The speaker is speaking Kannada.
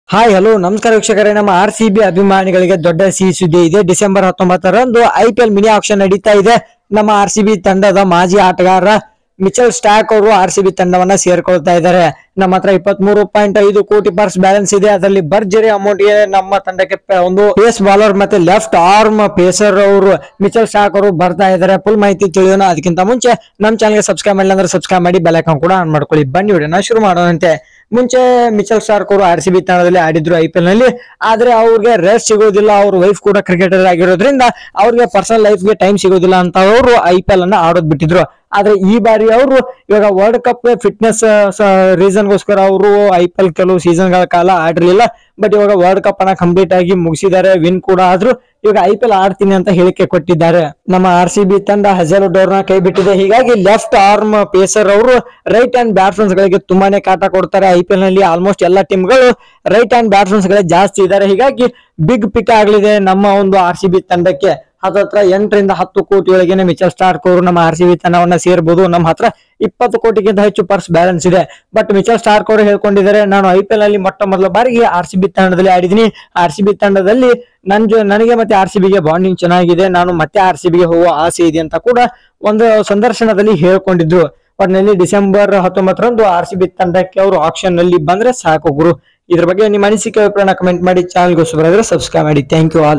ಹಾಯ್ ಹಲೋ ನಮಸ್ಕಾರ ವೀಕ್ಷಕರೇ ನಮ್ಮ ಆರ್ ಸಿ ಬಿ ಅಭಿಮಾನಿಗಳಿಗೆ ದೊಡ್ಡ ಸಿಹಿ ಸುದ್ದಿ ಇದೆ ಡಿಸೆಂಬರ್ ಹತ್ತೊಂಬತ್ತರಂದು I P L mini auction ನಡೀತಾ ಇದೆ ನಮ್ಮ ಆರ್ ಸಿ ಬಿ ತಂಡದ ಮಾಜಿ ಆಟಗಾರ ಮಿಚಲ್ ಸ್ಟಾಕ್ ಅವರು ಆರ್ ಸಿ ಬಿ ತಂಡವನ್ನ ಸೇರ್ಕೊಳ್ತಾ ಇದ್ದಾರೆ ನಮ್ಮ ಹತ್ರ ಇಪ್ಪತ್ಮೂರು ಪಾಯಿಂಟ್ ಐದು ಕೋಟಿ ಪರ್ಸ್ ಬ್ಯಾಲೆನ್ಸ್ ಇದೆ ಅದರಲ್ಲಿ ಭರ್ಜರಿ ಅಮೌಂಟ್ ಗೆ ನಮ್ಮ ತಂಡಕ್ಕೆ ಪ- ಒಂದು ಪೇಸ್ ಬಾಲರ್ ಮತ್ತೆ ಲೆಫ್ಟ್ ಆರ್ಮ್ ಪೇಸರ್ ಅವರು ಮಿಚಲ್ ಸ್ಟಾಕ್ ಅವರು ಬರ್ತಾ ಇದ್ದಾರೆ ಫುಲ್ ಮಾಹಿತಿ ತಿಳಿಯೋಣ ಅದಕ್ಕಿಂತ ಮುಂಚೆ ನಮ್ಮ ಚಾನಲ್ಗೆ ಸಬ್ಸ್ಕ್ರೈಬ್ ಮಾಡಿಲ್ಲ ಅಂದ್ರೆ ಸಬ್ಸ್ಕ್ರೈಬ್ ಮಾಡಿ ಬೆಲ್ ಐಕಾನ್ ಕೂಡ ಆನ್ ಮಾಡ್ಕೊಳ್ಳಿ ಬನ್ನಿ ವಿಡಿಯೋನ ಶುರು ಮಾಡೋಣಂತೆ ಮುಂಚೆ ಮಿಚಲ್ ಸ್ಟಾರ್ಕ್ ಅವರು ಆರ್ ಸಿ ಬಿ ತಂಡದಲ್ಲಿ ಆಡಿದ್ರು ಐ ಪಿ ಎಲ್ ನಲ್ಲಿ ಆದ್ರೆ ಅವ್ರಿಗೆ ರೆಸ್ಟ್ ಸಿಗೋದಿಲ್ಲ ಅವ್ರ ವೈಫ್ ಕೂಡ ಕ್ರಿಕೆಟರ್ ಆಗಿರೋದ್ರಿಂದ ಅವ್ರಿಗೆ ಪರ್ಸನಲ್ ಲೈಫ್ ಗೆ ಟೈಮ್ ಸಿಗೋದಿಲ್ಲ ಅಂತ ಅವರು ಐ ಪಿ ಎಲ್ ಅನ್ನ ಆಡೋದ್ ಬಿಟ್ಟಿದ್ರು ಆದ್ರೆ ಈ ಬಾರಿ ಅವರು ಇವಾಗ ವರ್ಲ್ಡ್ ಕಪ್ ಫಿಟ್ನೆಸ್ ರೀಸನ್ ಗೋಸ್ಕರ ಅವರು ಐ ಪಿ ಎಲ್ ಕೆಲವು ಸೀಸನ್ ಗಳ ಕಾಲ ಆಡಿರ್ಲಿಲ್ಲ ಬಟ್ ಇವಾಗ ವರ್ಲ್ಡ್ ಕಪ್ ಅನ್ನ ಕಂಪ್ಲೀಟ್ ಆಗಿ ಮುಗಿಸಿದ್ದಾರೆ ವಿನ್ ಕೂಡ ಆದ್ರು ಇವಾಗ ಐ ಪಿ ಎಲ್ ಆಡ್ತೀನಿ ಅಂತ ಹೇಳಿಕೆ ಕೊಟ್ಟಿದ್ದಾರೆ ನಮ್ಮ ಆರ್ ಸಿ ಬಿ ತಂಡ ಹಜಾರು ನ ಕೈ ಬಿಟ್ಟಿದೆ ಹೀಗಾಗಿ ಲೆಫ್ಟ್ ಆರ್ಮ್ ಪೇಸರ್ ಅವರು ರೈಟ್ ಹ್ಯಾಂಡ್ ಬ್ಯಾಟ್ಸ್ಮನ್ಸ್ ಗಳಿಗೆ ತುಂಬಾನೇ ಕಾಟ ಕೊಡ್ತಾರೆ ಐ ಪಿ ಎಲ್ ನಲ್ಲಿ ಆಲ್ಮೋಸ್ಟ್ ಎಲ್ಲಾ ಟೀಮ್ಗಳು ರೈಟ್ ಹ್ಯಾಂಡ್ ಬ್ಯಾಟ್ಸ್ಮನ್ಸ್ ಗಳೇ ಜಾಸ್ತಿ ಇದ್ದಾರೆ ಹೀಗಾಗಿ ಬಿಗ್ ಪಿಕ್ ಆಗಲಿದೆ ನಮ್ಮ ಒಂದು ಆರ್ ಸಿ ಬಿ ತಂಡಕ್ಕೆ ಹತ್ತತ್ರ ಎಂಟರಿಂದ ಹತ್ತು ಕೋಟಿ ಒಳಗೇನೆ ಮಿಚಲ್ ಸ್ಟಾರ್ಕ್ ಅವರು ನಮ್ಮ ಆರ್ ಸಿ ಬಿ ತಂಡವನ್ನ ಸೇರ್ಬೋದು ನಮ್ಮ ಹತ್ರ ಇಪ್ಪತ್ತು ಕೋಟಿಗಿಂತ ಹೆಚ್ಚು ಪರ್ಸ್ ಬ್ಯಾಲೆನ್ಸ್ ಇದೆ ಬಟ್ ಮಿಚಲ್ ಸ್ಟಾರ್ಕ್ ಅವರು ಹೇಳ್ಕೊಂಡಿದ್ದಾರೆ ನಾನು ಐ ಪಿ ಎಲ್ ಅಲ್ಲಿ ಮೊಟ್ಟ ಮೊದಲ ಬಾರಿಗೆ ಆರ್ ಸಿ ಬಿ ತಂಡದಲ್ಲಿ ಆಡಿದ್ದೀನಿ ಆರ್ ಸಿ ಬಿ ತಂಡದಲ್ಲಿ ನನ್ ಜೊ ನನಗೆ ಮತ್ತೆ ಆರ್ ಸಿ ಬಿಗೆ ಬಾಂಡಿಂಗ್ ಚೆನ್ನಾಗಿದೆ ನಾನು ಮತ್ತೆ ಆರ್ ಸಿ ಬಿಗೆ ಹೋಗುವ ಆಸೆ ಇದೆ ಅಂತ ಕೂಡ ಒಂದು ಸಂದರ್ಶನದಲ್ಲಿ ಹೇಳ್ಕೊಂಡಿದ್ರು ಒಟ್ಟಿನಲ್ಲಿ ಡಿಸೆಂಬರ್ ಹತ್ತೊಂಬತ್ತರಂದು ಆರ್ ಸಿ ಬಿ ತಂಡಕ್ಕೆ ಅವರು ಆಕ್ಷನ್ ನಲ್ಲಿ ಬಂದ್ರೆ ಸಾಕು ಗುರು ಇದ್ರ ಬಗ್ಗೆ ನಿಮ್ಮ ಅನಿಸಿಕೆ ಅಭಿಪ್ರಾಯ ಕಮೆಂಟ್ ಮಾಡಿ ಚಾನಲ್ಗೋಸ್ಕರ ಸಬ್ಸ್ಕ್ರೈಬ್ ಮಾಡಿ ಥ್ಯಾಂಕ್ ಯು ಆಲ್